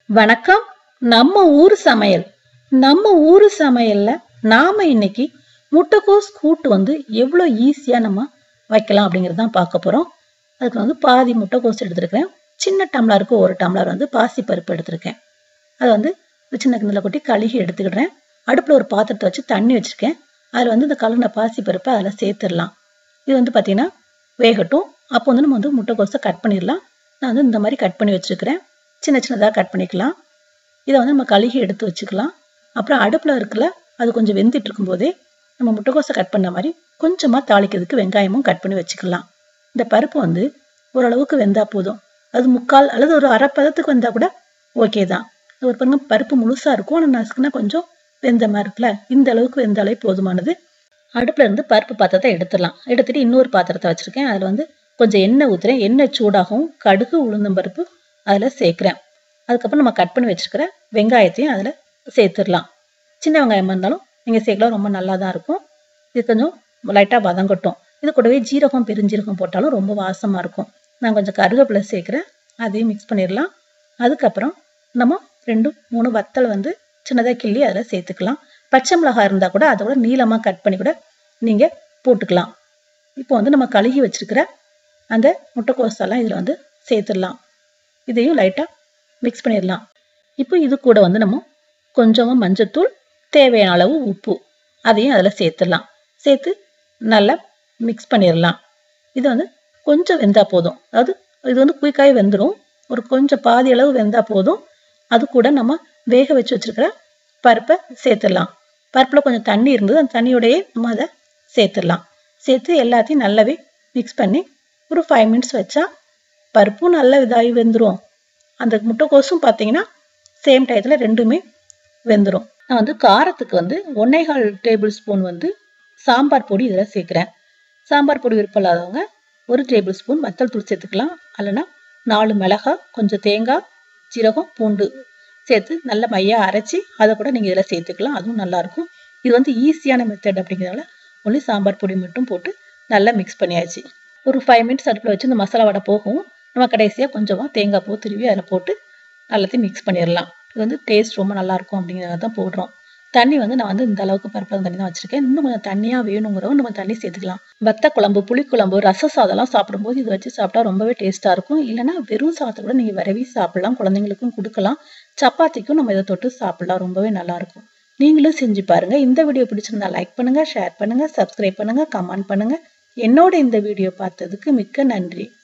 வணக்கம் நம்ம ஊர் சமையல் நம்ம ஊர் சமையல்ல நாம இன்னைக்கு முட்டைக்கோஸ் கூட்டு வந்து எவ்வளோ ஈஸியா நம்ம வைக்கலாம் அப்படிங்கிறது தான் பார்க்க போறோம் அதுக்கு வந்து பாதி முட்டைக்கோஸ் எடுத்திருக்கிறேன் சின்ன டம்ளருக்கு ஒரு டம்ளர் வந்து பாசி பருப்பு எடுத்திருக்கேன் அதை வந்து ஒரு சின்ன கிண்ணத்தில் கொட்டி கழுகி எடுத்துக்கிடுறேன் அடுப்பில் ஒரு பாத்திரத்தை வச்சு தண்ணி வச்சிருக்கேன் அதில் வந்து இந்த கழுகின பாசி பருப்பை அதில் சேர்த்துடலாம் இது வந்து பார்த்தீங்கன்னா வேகட்டும் அப்போ வந்து நம்ம வந்து முட்டைக்கோஸை கட் பண்ணிடலாம் நான் வந்து இந்த மாதிரி கட் பண்ணி வச்சுருக்கிறேன் சின்ன சின்னதாக கட் பண்ணிக்கலாம் இதை வந்து நம்ம கழுகி எடுத்து வச்சுக்கலாம் அப்புறம் அடுப்பில் இருக்குல்ல அது கொஞ்சம் வெந்துட்டு இருக்கும்போதே நம்ம முட்டைக்கோஸை கட் பண்ண மாதிரி கொஞ்சமாக தாளிக்கிறதுக்கு வெங்காயமும் கட் பண்ணி வச்சுக்கலாம் இந்த பருப்பு வந்து ஓரளவுக்கு வெந்தா போதும் அது முக்கால் அல்லது ஒரு அரை பதத்துக்கு வந்தா கூட ஓகே தான் ஒரு பாருங்க பருப்பு முழுசா இருக்கும் ஆனால் நசுக்குனா கொஞ்சம் வெந்த மாதிரி இருக்குல்ல இந்த அளவுக்கு வெந்தாலே போதுமானது அடுப்புல இருந்து பருப்பு பாத்திரத்தை எடுத்துடலாம் எடுத்துட்டு இன்னொரு பாத்திரத்தை வச்சிருக்கேன் அதில் வந்து கொஞ்சம் எண்ணெய் ஊற்றுறேன் எண்ணெய் சூடாகவும் கடுகு உளுந்தம் பருப்பு அதில் சேர்க்குறேன் அதுக்கப்புறம் நம்ம கட் பண்ணி வச்சிருக்கிற வெங்காயத்தையும் அதில் சேர்த்துடலாம் சின்ன வெங்காயமாக இருந்தாலும் நீங்கள் சேர்க்கலாம் ரொம்ப நல்லா தான் இருக்கும் இது கொஞ்சம் லைட்டாக வதங்கட்டும் இது கூடவே ஜீரகம் பெருஞ்சீரகம் போட்டாலும் ரொம்ப வாசமாக இருக்கும் நான் கொஞ்சம் கருவேப்பிலை சேர்க்குறேன் அதையும் மிக்ஸ் பண்ணிடலாம் அதுக்கப்புறம் நம்ம ரெண்டு மூணு வத்தல் வந்து சின்னதாக கிள்ளி அதில் சேர்த்துக்கலாம் பச்சை மிளகாய் இருந்தால் கூட அதை கூட நீளமாக கட் பண்ணி கூட நீங்கள் போட்டுக்கலாம் இப்போ வந்து நம்ம கழுகி வச்சிருக்கிற அந்த முட்டைக்கோஸெல்லாம் இதில் வந்து சேர்த்துடலாம் இதையும் லைட்டாக மிக்ஸ் பண்ணிடலாம் இப்போ இது கூட வந்து நம்ம கொஞ்சமாக மஞ்சத்தூள் தேவையான அளவு உப்பு அதையும் அதில் சேர்த்துடலாம் சேர்த்து நல்லா மிக்ஸ் பண்ணிடலாம் இது வந்து கொஞ்சம் வெந்தா போதும் அதாவது இது வந்து குயிக்காகி வெந்துடும் ஒரு கொஞ்சம் பாதி அளவு வெந்தா போதும் அது கூட நம்ம வேக வச்சு வச்சிருக்கிற பருப்பை சேர்த்துடலாம் பருப்பில் கொஞ்சம் தண்ணி இருந்தது அந்த தண்ணியோடையே நம்ம அதை சேர்த்துடலாம் சேர்த்து எல்லாத்தையும் நல்லாவே மிக்ஸ் பண்ணி ஒரு ஃபைவ் மினிட்ஸ் வச்சா பருப்பும் நல்லா இதாகி வெந்துடும் அந்த முட்டைக்கோஸும் பார்த்தீங்கன்னா சேம் டயத்தில் ரெண்டுமே வெந்துடும் நான் வந்து காரத்துக்கு வந்து ஒன்னேகால் டேபிள் ஸ்பூன் வந்து சாம்பார் பொடி இதில் சேர்க்குறேன் சாம்பார் பொடி விருப்பம் இல்லாதவங்க ஒரு டேபிள் ஸ்பூன் வத்தல் தூள் சேர்த்துக்கலாம் இல்லைன்னா நாலு மிளகாய் கொஞ்சம் தேங்காய் ஜீரகம் பூண்டு சேர்த்து நல்ல மையாக அரைச்சி அதை கூட நீங்கள் இதில் சேர்த்துக்கலாம் அதுவும் நல்லாயிருக்கும் இது வந்து ஈஸியான மெத்தட் அப்படிங்கிறதால ஒன்லி சாம்பார் பொடி மட்டும் போட்டு நல்லா மிக்ஸ் பண்ணியாச்சு ஒரு ஃபைவ் மினிட்ஸ் அடுப்பில் வச்சு இந்த மசாலா வடை போகும் நம்ம கடைசியாக கொஞ்சமாக தேங்காய் பூ திருவி அதில் போட்டு எல்லாத்தையும் மிக்ஸ் பண்ணிடலாம் இது வந்து டேஸ்ட் ரொம்ப நல்லாயிருக்கும் அப்படிங்கிறத தான் போடுறோம் தண்ணி வந்து நான் வந்து இந்த அளவுக்கு பருப்பு தண்ணி தான் வச்சிருக்கேன் இன்னும் கொஞ்சம் தண்ணியாக வேணுங்கிறவங்க நம்ம தண்ணி சேர்த்துக்கலாம் வத்த குழம்பு புளிக்குழம்பு ரச சாதம்லாம் சாப்பிடும்போது இது வச்சு சாப்பிட்டா ரொம்பவே டேஸ்ட்டாக இருக்கும் இல்லைனா வெறும் சாதத்தை கூட நீங்கள் விரவி சாப்பிடலாம் குழந்தைங்களுக்கும் கொடுக்கலாம் சப்பாத்திக்கும் நம்ம இதை தொட்டு சாப்பிடலாம் ரொம்பவே நல்லாயிருக்கும் நீங்களும் செஞ்சு பாருங்க இந்த வீடியோ பிடிச்சிருந்தா லைக் பண்ணுங்க ஷேர் பண்ணுங்க சப்ஸ்கிரைப் பண்ணுங்க கமெண்ட் பண்ணுங்க என்னோட இந்த வீடியோ பார்த்ததுக்கு மிக்க நன்றி